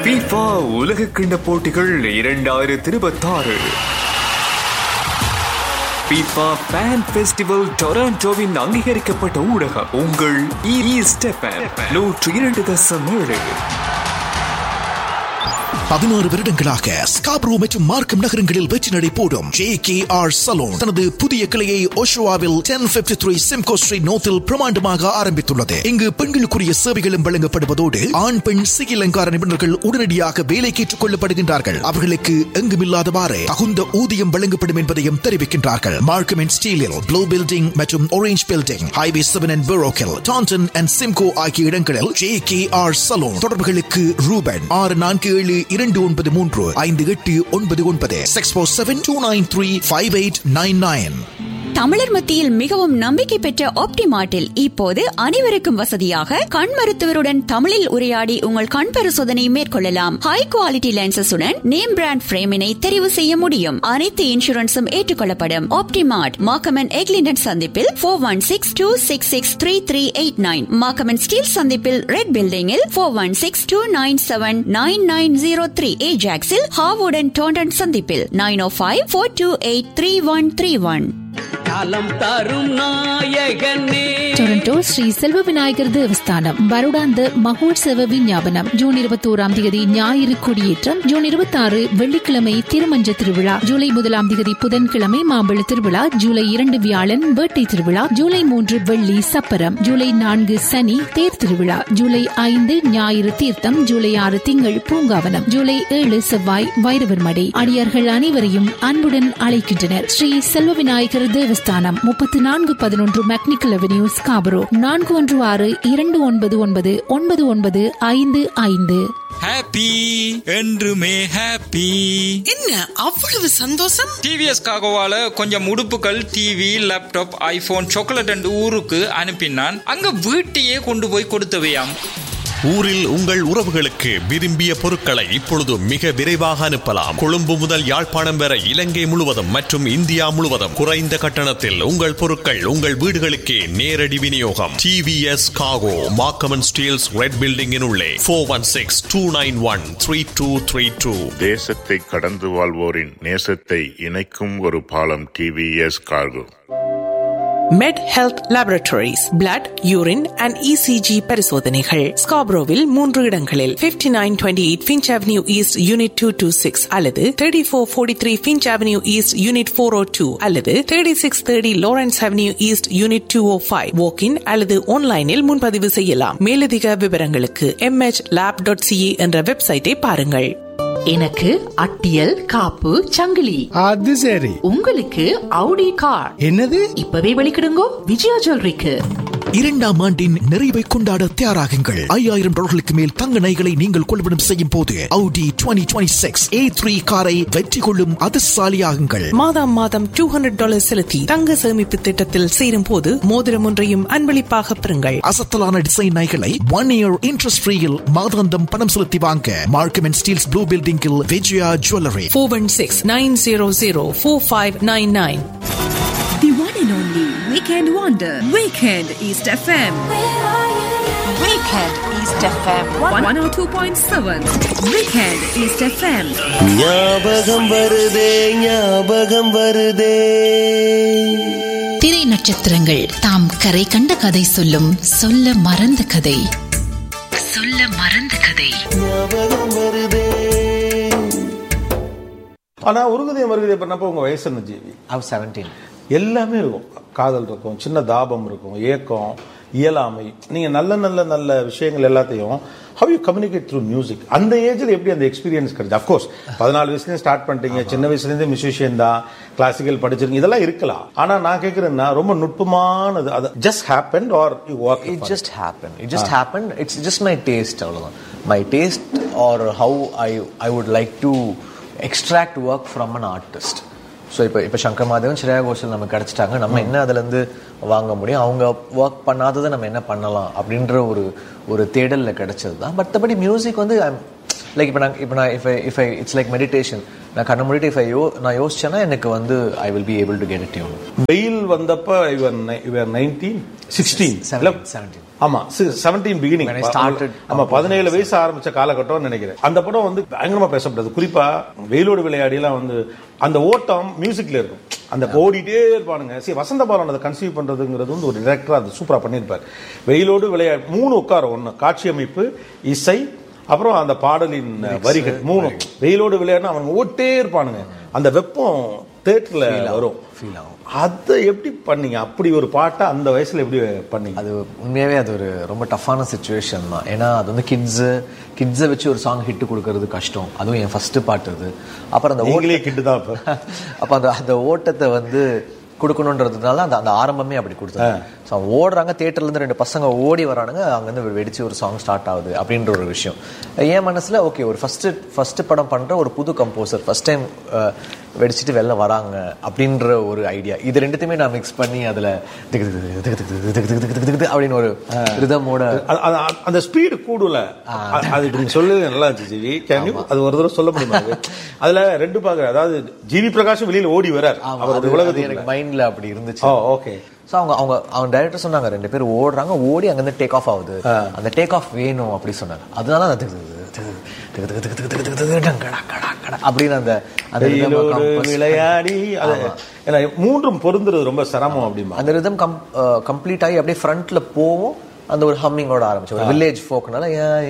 FIFA உலக கிண்ட போட்டிகள் இரண்டாயிரத்தி இருபத்தாறு FIFA Fan Festival டொராண்டோவின் அங்கீகரிக்கப்பட்ட ஊடகம் உங்கள் ஈஸ்ட் நூற்று இரண்டு தசம் ஏழு பதினாறு வருடங்களாக ஸ்காப்ரோ மற்றும் மார்க்கம் நகரங்களில் வெற்றி நடை போடும் ஜே கே ஆர் சலூன் தனது புதிய கிளையை ஓஷோவாவில் ten fifty three Simcoe street நோத்தில் பிரமாண்டமாக ஆரம்பித்துள்ளது இங்கு பெண்களுக்குரிய சேவைகளும் வழங்கப்படுவதோடு ஆண் பெண் சிகில் அலங்கார நிபுணர்கள் உடனடியாக வேலைக்கு ஏற்றுக் கொள்ளப்படுகின்றார்கள் அவர்களுக்கு எங்குமில்லாதவாறு தகுந்த ஊதியம் வழங்கப்படும் என்பதையும் தெரிவிக்கின்றார்கள் மார்க்கம் அண்ட் ஸ்டீலில் ப்ளூ பில்டிங் மற்றும் orange building highway seven and பெரோக்கில் டான்டன் அண்ட் சிம்கோ ஆகிய இடங்களில் ஜே கே ஆர் சலூன் தொடர்புகளுக்கு ரூபன் ஆறு நான்கு ஏழு இரண்டு ஒன்பது மூன்று ஐந்து எட்டு ஒன்பது ஒன்பது six four seven two nine three five eight nine nine தமிழர் மத்தியில் மிகவும் நம்பிக்கை பெற்ற ஆப்டிமார்ட்டில் இப்போது அனைவருக்கும் வசதியாக கண் மருத்துவருடன் தமிழில் உரையாடி உங்கள் கண் பரிசோதனை மேற்கொள்ளலாம் ஹை குவாலிட்டி லென்சஸுடன் நேம் பிராண்ட் பிரேமினை தெரிவு செய்ய முடியும் அனைத்து இன்சூரன்ஸும் ஏற்றுக்கொள்ளப்படும் ஆப்டிமார்ட் மாக்கமன் எக்லிண்டன் சந்திப்பில் four one six two six six three three eight nine Markham Steeles சந்திப்பில் ரெட் பில்டிங்கில் four one six two nine seven nine nine zero three ஏஜாக்ஸில் ஹாவுடன் டோண்டன் சந்திப்பில் nine o five four two eight three one three one காலம் தரும் நாயகனே Toronto Shri Selva Vinayagar ದೇವಸ್ಥಾனம் வருடாந்த மகோத்சவ விஞ்ஞாபனம் ஜூன் இருபத்தோராம் தேதி ஞாயிறு கொடியேற்றம் ஜூன் இருபத்தாறு வெள்ளிக்கிழமை திருமஞ்ச திருவிழா ஜூலை முதலாம் தேதி புதன்கிழமை மாம்பழ திருவிழா ஜூலை இரண்டு வியாழன் வேட்டை திருவிழா ஜூலை மூன்று வெள்ளி சப்பரம் ஜூலை நான்கு சனி தேர் திருவிழா ஜூலை ஐந்து ஞாயிறு தீர்த்தம் ஜூலை ஆறு திங்கள் பூங்காவனம் ஜூலை ஏழு செவ்வாய் வைரவர் மடை அடியார்கள் அனைவரையும் அன்புடன் அழைக்கின்றனர் ஸ்ரீ செல்வ விநாயகர் தேவஸ்தானம் முப்பத்தி நான்கு பதினொன்று மெக்னிக்கல் அவென்யூ ஸ்காபரோ நான்கு ஒன்று ஆறு இரண்டு ஒன்பது ஒன்பது ஒன்பது ஒன்பது ஐந்து ஐந்து ஹாப்பி என்றுமே ஹாப்பி என்ன அவ்வளவு சந்தோஷம் டிவிஎஸ் காகோவால கொஞ்சம் உடுப்புகள் TV laptop iPhone chocolate and ஊருக்கு அனுப்பினான் அங்க வீட்டையே கொண்டு போய் கொடுத்தவையாம் ஊரில் உங்கள் உறவுகளுக்கு விரும்பிய பொருட்களை இப்பொழுது மிக விரைவாக அனுப்பலாம் கொழும்பு முதல் யாழ்ப்பாணம் வரை இலங்கை முழுவதும் மற்றும் இந்தியா முழுவதும் குறைந்த கட்டணத்தில் உங்கள் பொருட்கள் உங்கள் வீடுகளுக்கே நேரடி விநியோகம் டிவிஎஸ் காகோ மாக்கமன் ஸ்டீல்ஸ் ரெட் பில்டிங்கின் உள்ளே four one six two nine one three two three two தேசத்தை கடந்து வாழ்வோரின் நேசத்தை இணைக்கும் ஒரு பாலம் TVS cargo Med Health Laboratories blood urine and ECG பரிசோதனைகள் ஸ்காப்ரோவில் மூன்று இடங்களில் 5928 nine twenty eight Finch Avenue East unit two two six அல்லது thirty four forty three Finch Avenue East unit four o two அல்லது thirty six thirty Lawrence avenue East unit two o five walk in அல்லது ஆன்லைனில் முன்பதிவு செய்யலாம் மேலதிக விவரங்களுக்கு MH lab dot CA என்ற வெப்சைட்டை பாருங்கள் எனக்கு அட்டியல் காப்பு சங்கிலி அது சரி உங்களுக்கு அவுடி கார் என்னது இப்பவே வெளிக்கிடுங்கோ விஜயா ஜுவல்லரிக்கு இரண்டாம் ஆண்டின் நிறைவை கொண்டாட தயாராகுங்கள் ஐயாயிரம் டாலர்களுக்கு மேல் தங்க நகைகளை நீங்கள் கொள்வனம் செய்யும் போது Audi 2026 A3 காரை வெற்றி கொள்ளும் அதிர்ஷ்டசாலியாகுங்கள் மாதம் மாதம் டூ ஹண்ட்ரட் டாலர் செலுத்தி தங்க சேமிப்பு திட்டத்தில் சேரும் போது மோதிரம் ஒன்றையும் அன்பளிப்பாக பெறுங்கள் அசத்தலான டிசைன் நகைகளை ஒன் இயர் இன்ட்ரெஸ்ட் ஃப்ரீயில் மாதாந்தம் பணம் செலுத்தி வாங்க மார்க்கம் அண்ட் ஸ்டீல்ஸ் ப்ளூ பில்டிங்கில் Vijaya jewellery four one six nine zero zero four five nine nine The one and only Weekend Wonder. Weekend East FM. Weekend East FM 102.7. Weekend East FM. ஞாபகம் வருதே ஞாபகம் வருதே திரை நட்சத்திரங்கள் தாம் கரை கண்ட கதை சொல்லும் சொல்ல மறந்த கதை சொல்ல மறந்த கதை ஞாபகம் வருதே ஆனா உருகுதே மருகுதே பண்ணப்போ உங்க வயசு என்ன ஜீவி அவ் செவன்டீன் எல்லாமே இருக்கும் காதல் இருக்கும் சின்ன தாபம் இருக்கும் ஏக்கம் இயலாமை நீங்க நல்ல நல்ல நல்ல விஷயங்கள் எல்லாத்தையும் how you communicate through music அந்த ஏஜ்ல எப்படி அந்த எக்ஸ்பீரியன்ஸ் கிடைச்சு அஃப்கோர்ஸ் பதினாலு வயசுலேயே ஸ்டார்ட் பண்ணிட்டீங்க சின்ன வயசுலேருந்தே மியூசிஷியன் தான் கிளாசிக்கல் படிச்சிருக்கீங்க இதெல்லாம் இருக்கலாம் ஆனா நான் கேட்கறேன்னா ரொம்ப நுட்பமானது அது just happen or you work it just happen it just happen it's just my taste அவ்வளோதான் my taste or how I I would like to extract work from an artist so இப்போ இப்போ சங்கர் மாதவன் ஸ்ரேயா கோஷல் நமக்கு கிடச்சிட்டாங்க நம்ம என்ன அதுலேருந்து வாங்க முடியும் அவங்க ஒர்க் பண்ணாததை நம்ம என்ன பண்ணலாம் அப்படின்ற ஒரு ஒரு தேடலில் கிடைச்சது தான் மற்றபடி மியூசிக் வந்து லைக் இப்போ நான் இப்போ நான் if I if I it's like meditation நான் கண்ண மூடிட்டு இஃப் ஐ யோ நான் யோசிச்சேன்னா எனக்கு வந்து I will be able to get it you வெயில் வந்தப்ப இவர் இவர் நைன்டீன் சிக்ஸ்டீன் செவன்டீன் ஆமா seventeen beginning When I started ஆமா பதினேழு வயசு ஆரம்பிச்ச காலகட்டம்னு நினைக்கிறேன் அந்த படம் வந்து பயங்கரமா பேசப்படுது குறிப்பா வெயிலோடு விளையாடி எல்லாம் வந்து அந்த ஓட்டம் மியூசிக்ல இருக்கும் அந்த ஓடிட்டே இருப்பானுங்க சரி வசந்த பாலன் அதை கன்சீவ் பண்றதுங்கிறது வந்து ஒரு டிரெக்டரா அது சூப்பரா பண்ணியிருப்பார் வெயிலோடு விளையாடி மூணு உட்காரம் ஒண்ணு காட்சி அமைப்பு இசை அப்புறம் அந்த பாடலின் வரிகள் மூணு வெயிலோடு விளையாடினா அவனுங்க ஓட்டே இருப்பானுங்க அந்த வெப்பம் தேட்டர்ல வரும் ஃபீல் ஆகும் அதை எப்படி பண்ணீங்க அப்படி ஒரு பாட்டை அந்த வயசுல எப்படி பண்ணீங்க அது உண்மையாவே அது ஒரு ரொம்ப டஃப்பான சுச்சுவேஷன் தான் ஏன்னா அது வந்து கிட்ஸு கிட்ஸை வச்சு ஒரு சாங் ஹிட் கொடுக்கறது கஷ்டம் அதுவும் என் ஃபர்ஸ்ட் பாட்டு அது அப்புறம் அந்த நீங்களே கிட்டு தான் இப்போ அப்போ அந்த அந்த ஓட்டத்தை வந்து கொடுக்கணுன்றதுனால அந்த அந்த ஆரம்பமே அப்படி கொடுத்தாங்க ஸோ அவங்க ஓடுறாங்க தேட்டர்ல இருந்து ரெண்டு பசங்க ஓடி வரானுங்க அங்கேருந்து வெடிச்சு ஒரு சாங் ஸ்டார்ட் ஆகுது அப்படின்ற ஒரு விஷயம் என் மனசுல ஓகே ஒரு ஃபர்ஸ்ட் ஃபர்ஸ்ட் படம் பண்ற ஒரு புது கம்போசர் ஃபர்ஸ்ட் டைம் வெடிச்சிட்டு வெளில வராங்க அப்படின்ற ஒரு ஐடியா இது ரெண்டுத்தையுமே நான் மிக்ஸ் பண்ணி அதுல திக்கு திக்கு திக்கு திக்கு திக்கு திக்கு திக்கு திக்கு திக்கு திக்கு அப்படின்னு ஒரு ரிதமோட அது- அது- அந்த ஸ்பீடு கூடுல அ- அது நீங்க சொல்லி நல்லா இருந்துச்சு ஜிவி கேன் அது ஒரு தடவை சொல்ல முடியுமா அது? அதுல ரெண்டு பாக்குற அதாவது ஜிவி பிரகாஷ் வெளியில ஓடி வரார் அவரோட அது உலகத்துக்கு எனக்கு மைண்ட்ல அப்படி இருந்துச்சு ஓ ஓகே ஸோ அவங்க அவங்க அவங்க டைரக்டர் சொன்னாங்க ரெண்டு பேர் ஓடுறாங்க ஓடி அங்கேருந்து டேக் ஆஃப் ஆகுது அந்த டேக் ஆஃப் வேணும் அப்படி சொன்னாங்க அதனால அந்த திகு திகு திகு திகு திகு திகு திகு திகு திகு டங் கடா கடா கடா அப்படின்னு அந்த அந்த rhythm அ வெயிலோடு compose- விளையாடி அது ஏன்னா மூன்றும் பொருந்துறது ரொம்ப சிரமம் அப்படிமா அந்த ரிதம் கம் கம்ப்ளீட் ஆகி அப்படியே ஃப்ரண்ட்ல போவும் அந்த ஒரு ஹம்மிங்கோட ஆரம்பிச்சு ஒரு வில்லேஜ் ஃபோக்னால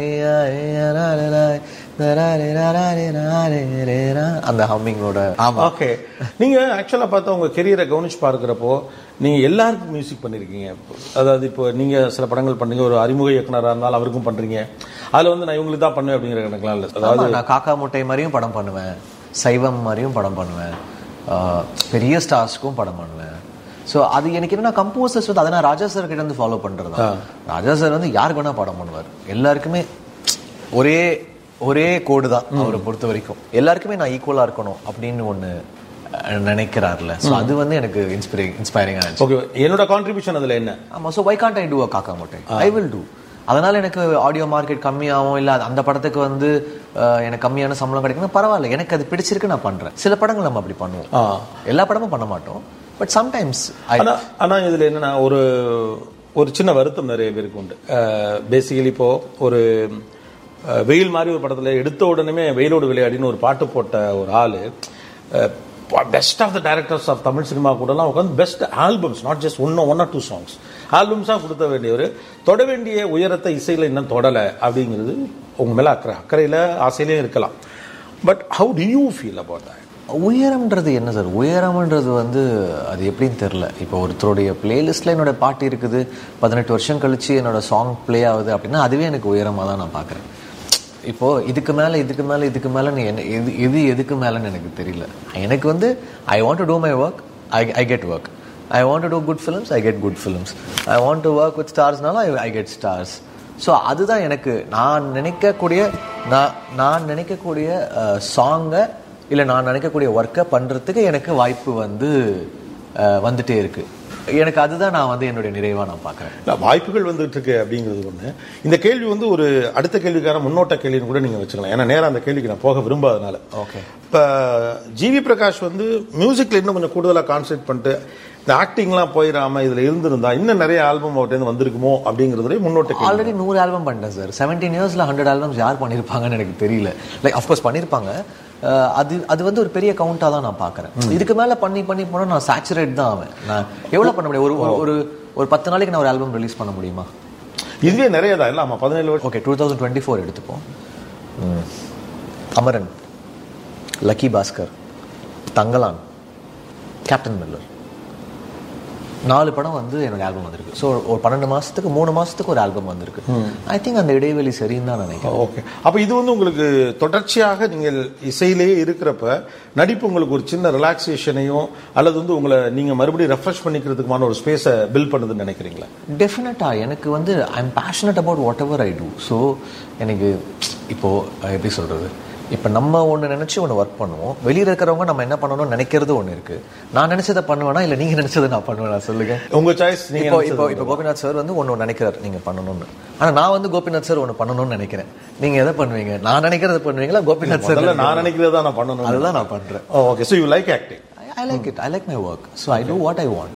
அந்த ஹம்மிங்கோட ஆமா ஓகே நீங்க ஆக்சுவலா பார்த்தா உங்க கெரியரை கவனிச்சு பார்க்கிறப்போ நீங்க எல்லாருக்கும் மியூசிக் பண்ணிருக்கீங்க அதாவது இப்போ நீங்க சில படங்கள் பண்ணீங்க ஒரு அறிமுக இயக்குனரா இருந்தாலும் அவருக்கும் பண்றீங்க அதுல வந்து நான் இவங்களுக்கு தான் பண்ணுவேன் அப்படிங்கிற கணக்கெல்லாம் இல்ல ஆமா, அதாவது நான் காக்கா முட்டை மாதிரியும் படம் பண்ணுவேன் சைவம் மாதிரியும் படம் பண்ணுவேன் ஆஹ் பெரிய ஸ்டார்ஸ்க்கும் படம் பண்ணுவேன் ஸோ அது எனக்கு என்னன்னா கம்போசர்ஸ் வந்து அதை நான் ராஜா சார் கிட்ட இருந்து ஃபாலோ பண்றதா ராஜா சார் வந்து யாருக்கு வேணா படம் பண்ணுவார் எல்லாருக்குமே ஒரே ஒரே கோடு தான் அவரை பொறுத்த வரைக்கும் எல்லாருக்குமே நான் ஈக்குவலா இருக்கணும் அப்படின்னு ஒண்ணு அஹ், நினைக்கிறார்ல ஸோ அது வந்து எனக்கு இன்ஸ்பிரிங் இன்ஸ்பைரிங்கா இருந்துச்சு ஓகே என்னோட கான்ட்ரிபியூஷன் அதுல என்ன ஆமா so why can't I do a Kaakka Muttai I will do அதனால எனக்கு ஆடியோ மார்க்கெட் கம்மியாகும் இல்ல அந்த படத்துக்கு வந்து அஹ், எனக்கு கம்மியான சம்பளம் கிடைக்கணும் பரவாயில்ல எனக்கு அது பிடிச்சிருக்கு நான் பண்றேன் சில படங்கள் நம்ம அப்படி பண்ணுவோம் ஆ. எல்லா படமும் பண்ண மாட்டோம் பட் சம்டைம்ஸ் ஆனா ஆனா இதுல என்னன்னா ஒரு ஒரு சின்ன வருத்தம் நிறைய பேருக்கு உண்டு பேசிக்கலி இப்போ ஒரு அஹ், வெயில் மாதிரி ஒரு படத்துல எடுத்த உடனே வெயிலோடு விளையாடின்னு ஒரு பாட்டு போட்ட ஒரு ஆளு best of the directors of Tamil cinema கூடலாம் உட்காந்து best albums not just one one or two songs ஆல்பம்ஸாக கொடுத்த வேண்டியவர் தொட வேண்டிய உயரத்தை இசையில் இன்னும் தொடலை அப்படிங்கிறது உங்க மேல அக்கறை அக்கறையில் ஆசையிலையும் இருக்கலாம் but how do you feel about that உயரம்ன்றது என்ன சார் உயரம்ன்றது வந்து அது எப்படின்னு தெரில இப்போ ஒருத்தருடைய பிளேலிஸ்ட்ல என்னோட பாட்டு இருக்குது பதினெட்டு வருஷம் கழிச்சு என்னோட சாங் ப்ளே ஆகுது அப்படின்னா அதுவே எனக்கு உயரமாக தான் நான் பார்க்குறேன் இப்போ இதுக்கு மேல இதுக்கு மேல இதுக்கு மேல நீ என்ன எது எது எதுக்கு மேலன்னு எனக்கு தெரியல எனக்கு வந்து I want to do my work I I get work I want to do good films I get good films I want to work with ஸ்டார்ஸ்னாலும் I I get stars so அதுதான் எனக்கு நான் நினைக்கக்கூடிய நான் நான் நினைக்கக்கூடிய சாங்கை இல்லை நான் நினைக்கக்கூடிய ஒர்க்கை பண்ணுறதுக்கு எனக்கு வாய்ப்பு வந்து அஹ், வந்துட்டே இருக்கு எனக்கு அதுதான் நான் வந்து என்னுடைய நிறைவா நான் பார்க்குறேன் இல்ல, வாய்ப்புகள் வந்துட்டு இருக்கு அப்படிங்கிறது ஒண்ணு இந்த கேள்வி வந்து ஒரு அடுத்த கேள்விக்கான முன்னோட்ட கேள்வின்னு கூட நீங்க வச்சுக்கலாம் ஏன்னா நேரா அந்த கேள்விக்கு நான் போக விரும்பாதனால ஓகே இப்ப ஜிவி பிரகாஷ் வந்து மியூசிக்ல இன்னும் கொஞ்சம் கூடுதலா கான்சென்ட்ரேட் பண்ணிட்டு இந்த ஆக்டிங்லாம் போயிடாம இதுல இருந்திருந்தா இன்னும் நிறைய ஆல்பம் அவர்கிட்ட வந்திருக்குமோ அப்படிங்கிறதுல முன்னோட்ட கேள்வி ஆல்ரெடி நூறு ஆல்பம் பண்ணிட்டேன் சார் செவன்டீன் இயர்ஸ்ல ஹண்ட்ரட் ஆல்பம்ஸ் யார் பண்ணியிருப்பாங்கன்னு எனக்கு தெரியல லைக் அஃப்கோர்ஸ் பண்ணியிருப்பாங்க அஹ் அது அது வந்து ஒரு பெரிய கவுண்டா தான் நான் பார்க்கறேன் இதுக்கு மேல பண்ணி பண்ணி போனா நான் சேச்சுரேட் தான் ஆவேன் நான் எவ்வளவு பண்ண முடியும் ஒரு ஒரு- ஒரு ஒரு பத்து நாளைக்கு நான் ஒரு ஆல்பம் ரிலீஸ் பண்ண முடியுமா இதுவே நிறைய தான் இல்ல ஆமா பதினேழு வருஷம் okay two thousand twenty four எடுத்துப்போம் ம். Amaran Lucky Bhaskar Thangalaan Captain Miller நாலு படம் வந்து என்னோட ஆல்பம் வந்திருக்கு ஸோ ஒரு பன்னெண்டு மாசத்துக்கு மூணு மாசத்துக்கு ஒரு ஆல்பம் வந்திருக்கு ஐ திங்க் அந்த இடைவெளி சரின்னு தான் நினைக்கிறேன் ஓகே அப்ப இது வந்து உங்களுக்கு தொடர்ச்சியாக நீங்கள் இசையிலேயே இருக்கிறப்ப நடிப்பு உங்களுக்கு ஒரு சின்ன ரிலாக்ஸேஷனையும் அல்லது வந்து உங்களை நீங்க மறுபடியும் ரெஃப்ரெஷ் பண்ணிக்கிறதுக்குமான ஒரு ஸ்பேஸை பில்ட் பண்ணுதுன்னு நினைக்கிறீங்களா டெஃபினட்டா எனக்கு வந்து I am passionate about whatever I do so எனக்கு இப்போ அஹ், எப்படி சொல்றது இப்போ நம்ம ஒன்று நினைச்சு ஒன்று ஒர்க் பண்ணுவோம் வெளியில இருக்கிறவங்க நம்ம என்ன பண்ணணும்னு நினைக்கிறது ஒன்று இருக்கு நான் நினைச்சதை பண்ணுவேனா இல்லை நீங்க நினைச்சதை நான் பண்ணுவேனா சொல்லுங்க உங்க சாய்ஸ் நீங்க இப்போ நினைச்சது இப்போ இப்போ கோபிநாத் சார் வந்து ஒன்று நினைக்கிறார் நீங்க பண்ணணும்னு ஆனா நான் வந்து கோபிநாத் சார் ஒன்று பண்ணணும்னு நினைக்கிறேன் நீங்க எதை பண்ணுவீங்க நான் நினைக்கிறத பண்ணுவீங்களா கோபிநாத் சார் முதல்ல நான் நினைக்கிறத தான் நான் பண்ணணும் அதுதான் நான் பண்றேன் okay so you like acting I like it I like my work so I do what I want